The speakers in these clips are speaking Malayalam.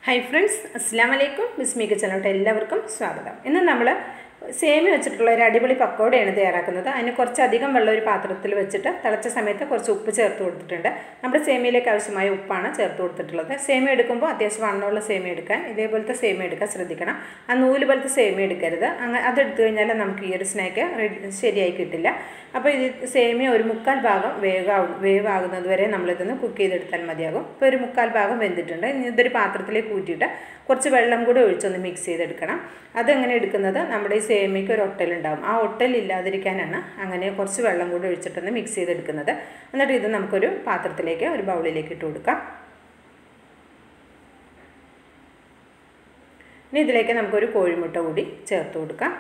ഹൈ ഫ്രണ്ട്സ് അസ്സാം വലൈക്കും ബിസ്മി കിച്ചനോട്ട് എല്ലാവർക്കും സ്വാഗതം ഇന്ന് നമ്മൾ സേമി വെച്ചിട്ടുള്ള ഒരു അടിപൊളി പക്കോടയാണ് തയ്യാറാക്കുന്നത് അതിന് കുറച്ചധികം വെള്ളം ഒരു പാത്രത്തിൽ വെച്ചിട്ട് തിളച്ച സമയത്ത് കുറച്ച് ഉപ്പ് ചേർത്ത് കൊടുത്തിട്ടുണ്ട് നമ്മുടെ സേമിയിലേക്ക് ആവശ്യമായ ഉപ്പാണ് ചേർത്ത് കൊടുത്തിട്ടുള്ളത് സേമി എടുക്കുമ്പോൾ അത്യാവശ്യം വണ്ണമുള്ള സേമി എടുക്കാൻ ഇതേപോലത്തെ സേമി എടുക്കാൻ ശ്രദ്ധിക്കണം ആ നൂല് പോലത്തെ സേമി എടുക്കരുത് അങ്ങനെ അതെടുത്തു കഴിഞ്ഞാൽ നമുക്ക് ഈ ഒരു സ്നാക്ക് റെഡി ശരിയായി കിട്ടില്ല അപ്പോൾ ഇത് സേമിയ ഒരു മുക്കാൽ ഭാഗം വേവാകും വേവാകുന്നത് വരെ നമ്മളിതൊന്ന് കുക്ക് ചെയ്തെടുത്താൽ മതിയാകും ഇപ്പോൾ ഒരു മുക്കാൽ ഭാഗം വെന്തിട്ടുണ്ട് ഇനി ഇതൊരു പാത്രത്തിലേക്ക് ഊറ്റിയിട്ട് കുറച്ച് വെള്ളം കൂടി ഒഴിച്ചൊന്ന് മിക്സ് ചെയ്തെടുക്കണം അതെങ്ങനെ എടുക്കുന്നത് നമ്മുടെ ഈ സേമിയക്ക് ഒരു ഒട്ടലുണ്ടാകും ആ ഒട്ടൽ ഇല്ലാതിരിക്കാനാണ് അങ്ങനെ കുറച്ച് വെള്ളം കൂടി ഒഴിച്ചിട്ടൊന്ന് മിക്സ് ചെയ്തെടുക്കുന്നത് എന്നിട്ട് ഇത് നമുക്കൊരു പാത്രത്തിലേക്ക് ഒരു ബൗളിലേക്ക് ഇട്ട് കൊടുക്കാം ഇനി ഇതിലേക്ക് നമുക്കൊരു കോഴിമുട്ട കൂടി ചേർത്ത് കൊടുക്കാം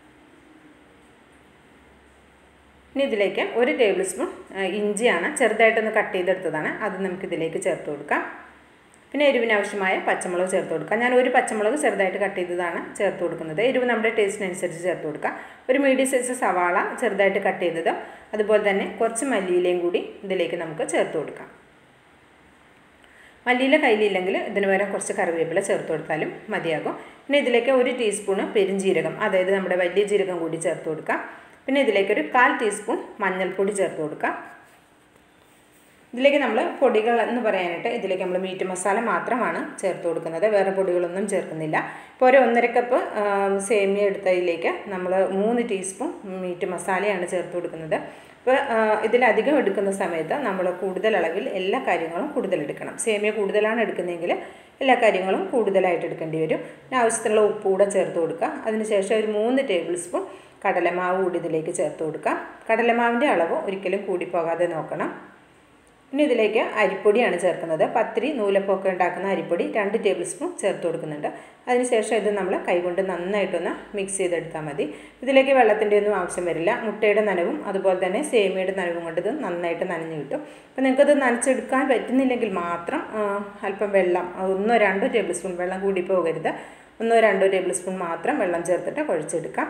ഇനി ഇതിലേക്ക് ഒരു ടേബിൾ സ്പൂൺ ഇഞ്ചിയാണ് ചെറുതായിട്ടൊന്ന് കട്ട് ചെയ്തെടുത്തതാണ് അത് നമുക്ക് ഇതിലേക്ക് ചേർത്ത് കൊടുക്കാം പിന്നെ എരിവിന് ആവശ്യമായ പച്ചമുളക് ചേർത്ത് കൊടുക്കാം ഞാൻ ഒരു പച്ചമുളക് ചെറുതായിട്ട് കട്ട് ചെയ്തതാണ് ചേർത്ത് കൊടുക്കുന്നത് എരിവ് നമ്മുടെ ടേസ്റ്റിനനുസരിച്ച് ചേർത്ത് കൊടുക്കാം ഒരു മീഡിയം സൈസ് സവാള ചെറുതായിട്ട് കട്ട് ചെയ്തത് അതുപോലെ തന്നെ കുറച്ച് മല്ലിയിലയും കൂടി ഇതിലേക്ക് നമുക്ക് ചേർത്ത് കൊടുക്കാം മല്ലിയില കയ്യിലില്ലെങ്കിൽ ഇതിന് പകരം കുറച്ച് കറിവേപ്പില ചേർത്ത് കൊടുത്താലും മതിയാകും പിന്നെ ഇതിലേക്ക് ഒരു ടീസ്പൂണ് പെരുംജീരകം അതായത് നമ്മുടെ വലിയ ജീരകം കൂടി ചേർത്ത് കൊടുക്കാം പിന്നെ ഇതിലേക്ക് ഒരു കാൽ ടീസ്പൂൺ മഞ്ഞൾപ്പൊടി ചേർത്ത് കൊടുക്കാം ഇതിലേക്ക് നമ്മൾ പൊടികൾ എന്ന് പറയാനായിട്ട് ഇതിലേക്ക് നമ്മൾ മീറ്റ് മസാല മാത്രമാണ് ചേർത്ത് കൊടുക്കുന്നത് വേറെ പൊടികളൊന്നും ചേർക്കുന്നില്ല ഇപ്പോൾ ഒരു ഒന്നര കപ്പ് സേമിയ എടുത്തതിലേക്ക് നമ്മൾ മൂന്ന് ടീസ്പൂൺ മീറ്റ് മസാലയാണ് ചേർത്ത് കൊടുക്കുന്നത് അപ്പോൾ ഇതിലധികം എടുക്കുന്ന സമയത്ത് നമ്മൾ കൂടുതൽ അളവിൽ എല്ലാ കാര്യങ്ങളും കൂടുതൽ എടുക്കണം സേമിയ കൂടുതലാണ് എടുക്കുന്നതെങ്കിൽ എല്ലാ കാര്യങ്ങളും കൂടുതലായിട്ട് എടുക്കേണ്ടി വരും പിന്നെ ആവശ്യത്തിനുള്ള ഉപ്പ് കൂടെ ചേർത്ത് കൊടുക്കുക അതിനുശേഷം ഒരു മൂന്ന് ടേബിൾ സ്പൂൺ കടലമാവ് കൂടി ഇതിലേക്ക് ചേർത്ത് കൊടുക്കാം കടലമാവിൻ്റെ അളവ് ഒരിക്കലും കൂടിപ്പോകാതെ നോക്കണം ഇനി ഇതിലേക്ക് അരിപ്പൊടിയാണ് ചേർക്കുന്നത് പത്തിരി നൂലപ്പൊക്കെ ഉണ്ടാക്കുന്ന അരിപ്പൊടി രണ്ട് ടേബിൾ സ്പൂൺ ചേർത്ത് കൊടുക്കുന്നുണ്ട് അതിനുശേഷം ഇത് നമ്മൾ കൈകൊണ്ട് നന്നായിട്ടൊന്ന് മിക്സ് ചെയ്തെടുത്താൽ മതി ഇതിലേക്ക് വെള്ളത്തിൻ്റെ ഒന്നും ആവശ്യം വരില്ല മുട്ടയുടെ നനവും അതുപോലെ തന്നെ സേമിയയുടെ നനവും കൊണ്ട് ഇത് നന്നായിട്ട് നനഞ്ഞു കിട്ടും അപ്പോൾ നിങ്ങൾക്കത് നനച്ചെടുക്കാൻ പറ്റുന്നില്ലെങ്കിൽ മാത്രം അല്പം വെള്ളം ഒന്നോ രണ്ടോ ടേബിൾ സ്പൂൺ വെള്ളം കൂടി പോകരുത് ഒന്നോ രണ്ടോ ടേബിൾ സ്പൂൺ മാത്രം വെള്ളം ചേർത്തിട്ട് കുഴച്ചെടുക്കാം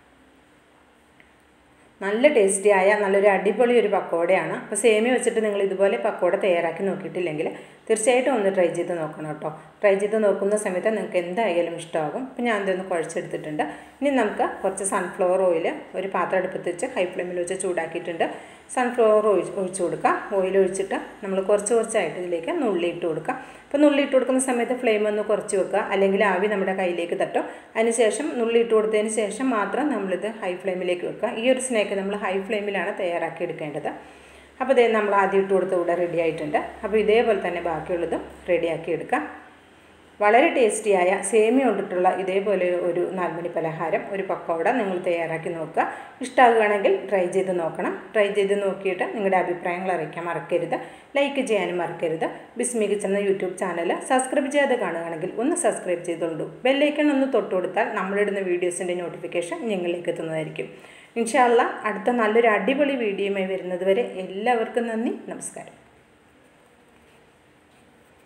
നല്ല ടേസ്റ്റിയായ നല്ലൊരു അടിപൊളി ഒരു പക്കോടയാണ് അപ്പോൾ സേമിയ വെച്ചിട്ട് നിങ്ങൾ ഇതുപോലെ പക്കോട തയ്യാറാക്കി നോക്കിയിട്ടില്ലെങ്കിൽ തീർച്ചയായിട്ടും ഒന്ന് ട്രൈ ചെയ്ത് നോക്കണം കേട്ടോ ട്രൈ ചെയ്ത് നോക്കുന്ന സമയത്ത് നിങ്ങൾക്ക് എന്തായാലും ഇഷ്ടമാകും അപ്പോൾ ഞാൻ ഇതൊന്ന് കുഴച്ചെടുത്തിട്ടുണ്ട് ഇനി നമുക്ക് കുറച്ച് സൺഫ്ലവർ ഓയിൽ ഒരു പാത്രം അടുപ്പത്ത് വെച്ച് ഹൈ ഫ്ലെയിമിൽ വെച്ച് ചൂടാക്കിയിട്ടുണ്ട് സൺഫ്ലവർ ഒഴിച്ച് ഒഴിച്ചു കൊടുക്കുക ഓയിൽ ഒഴിച്ചിട്ട് നമ്മൾ കുറച്ച് കുറച്ചായിട്ട് ഇതിലേക്ക് നുള്ളി ഇട്ട് കൊടുക്കുക അപ്പോൾ നുള്ളി ഇട്ട് കൊടുക്കുന്ന സമയത്ത് ഫ്ലെയിം ഒന്ന് കുറച്ച് വെക്കുക അല്ലെങ്കിൽ ആവി നമ്മുടെ കയ്യിലേക്ക് തട്ടും അതിനുശേഷം നുള്ളി ഇട്ട് കൊടുത്തതിന് ശേഷം മാത്രം നമ്മളിത് ഹൈ ഫ്ലെയിമിലേക്ക് വെക്കുക ഈ ഒരു സ്നാക്ക് നമ്മൾ ഹൈ ഫ്ലെയിമിലാണ് തയ്യാറാക്കി എടുക്കേണ്ടത് അപ്പോൾ ഇതേ നമ്മൾ ആദ്യം ഇട്ട് കൊടുത്ത കൂടെ റെഡി ആയിട്ടുണ്ട് അപ്പോൾ ഇതേപോലെ തന്നെ ബാക്കിയുള്ളതും റെഡിയാക്കി എടുക്കാം വളരെ ടേസ്റ്റിയായ സേമിയ കൊണ്ടിട്ടുള്ള ഇതേപോലെ ഒരു നാലുമണി പലഹാരം ഒരു പക്കോട നിങ്ങൾ തയ്യാറാക്കി നോക്കുക ഇഷ്ടമാകുകയാണെങ്കിൽ ട്രൈ ചെയ്ത് നോക്കണം ട്രൈ ചെയ്ത് നോക്കിയിട്ട് നിങ്ങളുടെ അഭിപ്രായങ്ങൾ അറിയിക്കാൻ മറക്കരുത് ലൈക്ക് ചെയ്യാനും മറക്കരുത് ബിസ്മി കിച്ചൻ എന്ന യൂട്യൂബ് ചാനൽ സബ്സ്ക്രൈബ് ചെയ്യാതെ കാണുകയാണെങ്കിൽ ഒന്ന് സബ്സ്ക്രൈബ് ചെയ്തോളൂ ബെല്ലൈക്കൺ ഒന്ന് തൊട്ട് കൊടുത്താൽ നമ്മളിടുന്ന വീഡിയോസിൻ്റെ നോട്ടിഫിക്കേഷൻ നിങ്ങളിലേക്ക് എത്തുന്നതായിരിക്കും ഇൻഷാല്ല അടുത്ത നല്ലൊരു അടിപൊളി വീഡിയോയുമായി വരുന്നത് വരെ എല്ലാവർക്കും നന്ദി നമസ്കാരം